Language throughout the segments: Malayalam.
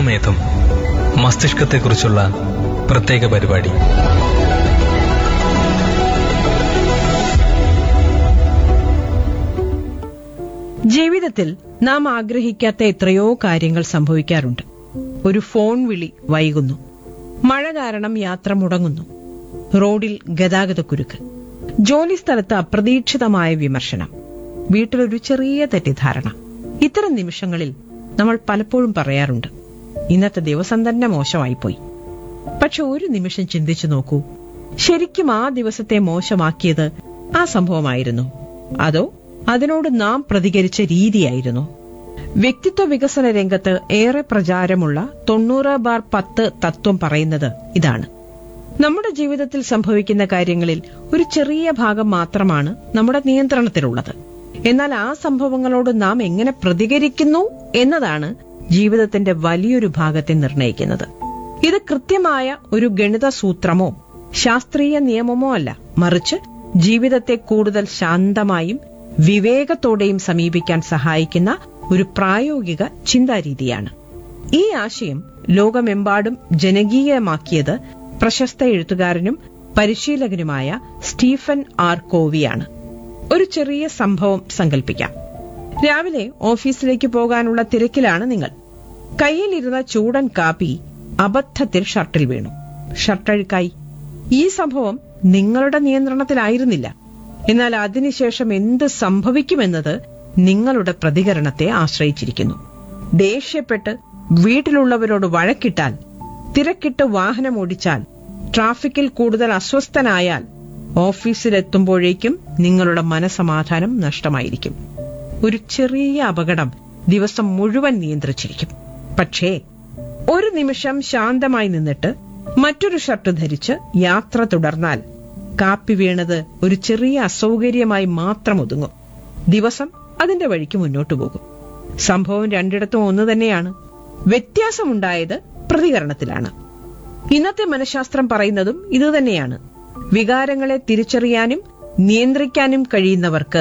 മനോമേധം മസ്തിഷ്കത്തെക്കുറിച്ചുള്ള പ്രത്യേക പരിപാടി ജീവിതത്തിൽ നാം ആഗ്രഹിക്കാത്ത എത്രയോ കാര്യങ്ങൾ സംഭവിക്കാറുണ്ട് ഒരു ഫോൺ വിളി വൈകുന്നു മഴ കാരണം യാത്ര മുടങ്ങുന്നു റോഡിൽ ഗതാഗതക്കുരുക്ക് ജോലി സ്ഥലത്ത് അപ്രതീക്ഷിതമായ വിമർശനം വീട്ടിലൊരു ചെറിയ തെറ്റിദ്ധാരണ ഇത്തരം നിമിഷങ്ങളിൽ നമ്മൾ പലപ്പോഴും പറയാറുണ്ട് ഇന്നത്തെ ദിവസം തന്നെ മോശമായിപ്പോയി പക്ഷെ ഒരു നിമിഷം ചിന്തിച്ചു നോക്കൂ ശരിക്കും ആ ദിവസത്തെ മോശമാക്കിയത് ആ സംഭവമായിരുന്നു അതോ അതിനോട് നാം പ്രതികരിച്ച രീതിയായിരുന്നു വ്യക്തിത്വ വികസന രംഗത്ത് ഏറെ പ്രചാരമുള്ള തൊണ്ണൂറ് ബാർ പത്ത് തത്വം പറയുന്നത് ഇതാണ് നമ്മുടെ ജീവിതത്തിൽ സംഭവിക്കുന്ന കാര്യങ്ങളിൽ ഒരു ചെറിയ ഭാഗം മാത്രമാണ് നമ്മുടെ നിയന്ത്രണത്തിലുള്ളത് എന്നാൽ ആ സംഭവങ്ങളോട് നാം എങ്ങനെ പ്രതികരിക്കുന്നു എന്നതാണ് ജീവിതത്തിന്റെ വലിയൊരു ഭാഗത്തെ നിർണ്ണയിക്കുന്നത് ഇത് കൃത്യമായ ഒരു ഗണിത സൂത്രമോ ശാസ്ത്രീയ നിയമമോ അല്ല മറിച്ച് ജീവിതത്തെ കൂടുതൽ ശാന്തമായും വിവേകത്തോടെയും സമീപിക്കാൻ സഹായിക്കുന്ന ഒരു പ്രായോഗിക ചിന്താരീതിയാണ് ഈ ആശയം ലോകമെമ്പാടും ജനകീയമാക്കിയത് പ്രശസ്ത എഴുത്തുകാരനും പരിശീലകനുമായ സ്റ്റീഫൻ ആർ കോവിയാണ് ഒരു ചെറിയ സംഭവം സങ്കല്പിക്കാം രാവിലെ ഓഫീസിലേക്ക് പോകാനുള്ള തിരക്കിലാണ് നിങ്ങൾ കയ്യിലിരുന്ന ചൂടൻ കാപ്പി അബദ്ധത്തിൽ ഷർട്ടിൽ വീണു ഷർട്ടഴുക്കായി ഈ സംഭവം നിങ്ങളുടെ നിയന്ത്രണത്തിലായിരുന്നില്ല എന്നാൽ അതിനുശേഷം എന്ത് സംഭവിക്കുമെന്നത് നിങ്ങളുടെ പ്രതികരണത്തെ ആശ്രയിച്ചിരിക്കുന്നു ദേഷ്യപ്പെട്ട് വീട്ടിലുള്ളവരോട് വഴക്കിട്ടാൽ തിരക്കിട്ട് വാഹനം ഓടിച്ചാൽ ട്രാഫിക്കിൽ കൂടുതൽ അസ്വസ്ഥനായാൽ ഓഫീസിലെത്തുമ്പോഴേക്കും നിങ്ങളുടെ മനസമാധാനം നഷ്ടമായിരിക്കും ഒരു ചെറിയ അപകടം ദിവസം മുഴുവൻ നിയന്ത്രിച്ചിരിക്കും പക്ഷേ ഒരു നിമിഷം ശാന്തമായി നിന്നിട്ട് മറ്റൊരു ഷർട്ട് ധരിച്ച് യാത്ര തുടർന്നാൽ കാപ്പി വീണത് ഒരു ചെറിയ അസൗകര്യമായി മാത്രം ഒതുങ്ങും ദിവസം അതിന്റെ വഴിക്ക് മുന്നോട്ടു പോകും സംഭവം രണ്ടിടത്തും ഒന്ന് തന്നെയാണ് വ്യത്യാസമുണ്ടായത് പ്രതികരണത്തിലാണ് ഇന്നത്തെ മനഃശാസ്ത്രം പറയുന്നതും ഇതുതന്നെയാണ് വികാരങ്ങളെ തിരിച്ചറിയാനും നിയന്ത്രിക്കാനും കഴിയുന്നവർക്ക്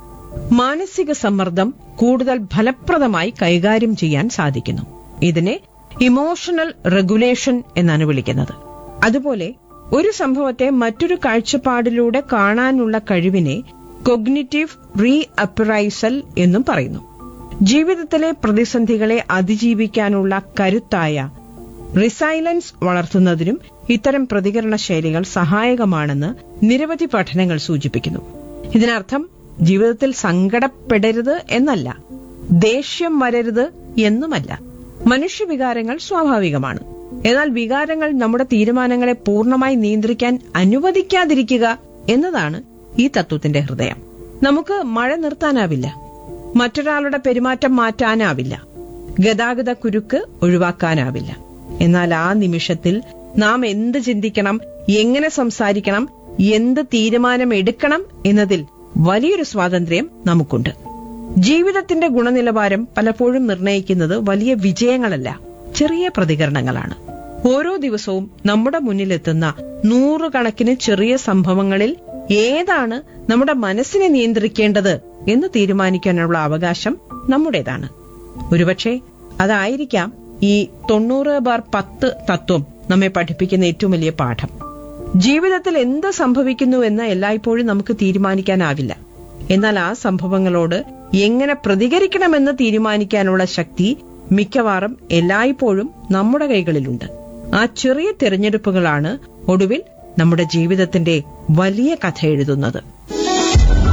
മാനസിക സമ്മർദ്ദം കൂടുതൽ ഫലപ്രദമായി കൈകാര്യം ചെയ്യാൻ സാധിക്കുന്നു ഇതിനെ ഇമോഷണൽ റെഗുലേഷൻ എന്നാണ് വിളിക്കുന്നത് അതുപോലെ ഒരു സംഭവത്തെ മറ്റൊരു കാഴ്ചപ്പാടിലൂടെ കാണാനുള്ള കഴിവിനെ കൊഗ്നിറ്റീവ് റീ അപ്രൈസൽ എന്നും പറയുന്നു ജീവിതത്തിലെ പ്രതിസന്ധികളെ അതിജീവിക്കാനുള്ള കരുത്തായ റിസൈലൻസ് വളർത്തുന്നതിനും ഇത്തരം പ്രതികരണ ശൈലികൾ സഹായകമാണെന്ന് നിരവധി പഠനങ്ങൾ സൂചിപ്പിക്കുന്നു ഇതിനർത്ഥം ജീവിതത്തിൽ സങ്കടപ്പെടരുത് എന്നല്ല ദേഷ്യം വരരുത് എന്നുമല്ല മനുഷ്യവികാരങ്ങൾ സ്വാഭാവികമാണ് എന്നാൽ വികാരങ്ങൾ നമ്മുടെ തീരുമാനങ്ങളെ പൂർണ്ണമായി നിയന്ത്രിക്കാൻ അനുവദിക്കാതിരിക്കുക എന്നതാണ് ഈ തത്വത്തിന്റെ ഹൃദയം നമുക്ക് മഴ നിർത്താനാവില്ല മറ്റൊരാളുടെ പെരുമാറ്റം മാറ്റാനാവില്ല ഗതാഗത കുരുക്ക് ഒഴിവാക്കാനാവില്ല എന്നാൽ ആ നിമിഷത്തിൽ നാം എന്ത് ചിന്തിക്കണം എങ്ങനെ സംസാരിക്കണം എന്ത് തീരുമാനം എടുക്കണം എന്നതിൽ വലിയൊരു സ്വാതന്ത്ര്യം നമുക്കുണ്ട് ജീവിതത്തിന്റെ ഗുണനിലവാരം പലപ്പോഴും നിർണ്ണയിക്കുന്നത് വലിയ വിജയങ്ങളല്ല ചെറിയ പ്രതികരണങ്ങളാണ് ഓരോ ദിവസവും നമ്മുടെ മുന്നിലെത്തുന്ന നൂറുകണക്കിന് ചെറിയ സംഭവങ്ങളിൽ ഏതാണ് നമ്മുടെ മനസ്സിനെ നിയന്ത്രിക്കേണ്ടത് എന്ന് തീരുമാനിക്കാനുള്ള അവകാശം നമ്മുടേതാണ് ഒരുപക്ഷെ അതായിരിക്കാം ഈ തൊണ്ണൂറ് ബാർ പത്ത് തത്വം നമ്മെ പഠിപ്പിക്കുന്ന ഏറ്റവും വലിയ പാഠം ജീവിതത്തിൽ എന്ത് സംഭവിക്കുന്നുവെന്ന് എല്ലായ്പ്പോഴും നമുക്ക് തീരുമാനിക്കാനാവില്ല എന്നാൽ ആ സംഭവങ്ങളോട് എങ്ങനെ പ്രതികരിക്കണമെന്ന് തീരുമാനിക്കാനുള്ള ശക്തി മിക്കവാറും എല്ലായ്പ്പോഴും നമ്മുടെ കൈകളിലുണ്ട് ആ ചെറിയ തിരഞ്ഞെടുപ്പുകളാണ് ഒടുവിൽ നമ്മുടെ ജീവിതത്തിന്റെ വലിയ കഥ എഴുതുന്നത്